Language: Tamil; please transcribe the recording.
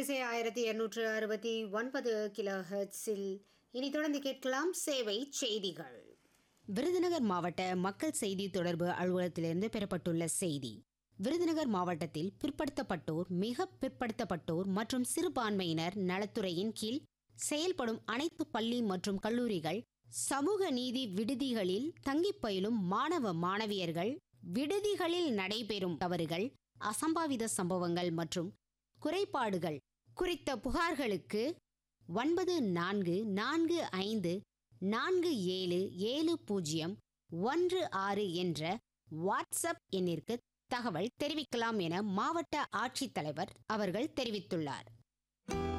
அலைவரிசை ஆயிரத்தி இருநூற்று அறுபத்தி ஒன்பது கிலோ ஹெர்ட்ஸில் இனி தொடர்ந்து கேட்கலாம் சேவை செய்திகள் விருதுநகர் மாவட்ட மக்கள் செய்தி தொடர்பு அலுவலகத்திலிருந்து பெறப்பட்டுள்ள செய்தி விருதுநகர் மாவட்டத்தில் பிற்படுத்தப்பட்டோர் மிக பிற்படுத்தப்பட்டோர் மற்றும் சிறுபான்மையினர் நலத்துறையின் கீழ் செயல்படும் அனைத்து பள்ளி மற்றும் கல்லூரிகள் சமூக நீதி விடுதிகளில் தங்கிப் பயிலும் மாணவ மாணவியர்கள் விடுதிகளில் நடைபெறும் தவறுகள் அசம்பாவித சம்பவங்கள் மற்றும் குறைபாடுகள் குறித்த புகார்களுக்கு ஒன்பது நான்கு நான்கு ஐந்து நான்கு ஏழு ஏழு பூஜ்ஜியம் ஒன்று ஆறு என்ற வாட்ஸ்அப் எண்ணிற்கு தகவல் தெரிவிக்கலாம் என மாவட்ட ஆட்சித்தலைவர் அவர்கள் தெரிவித்துள்ளார்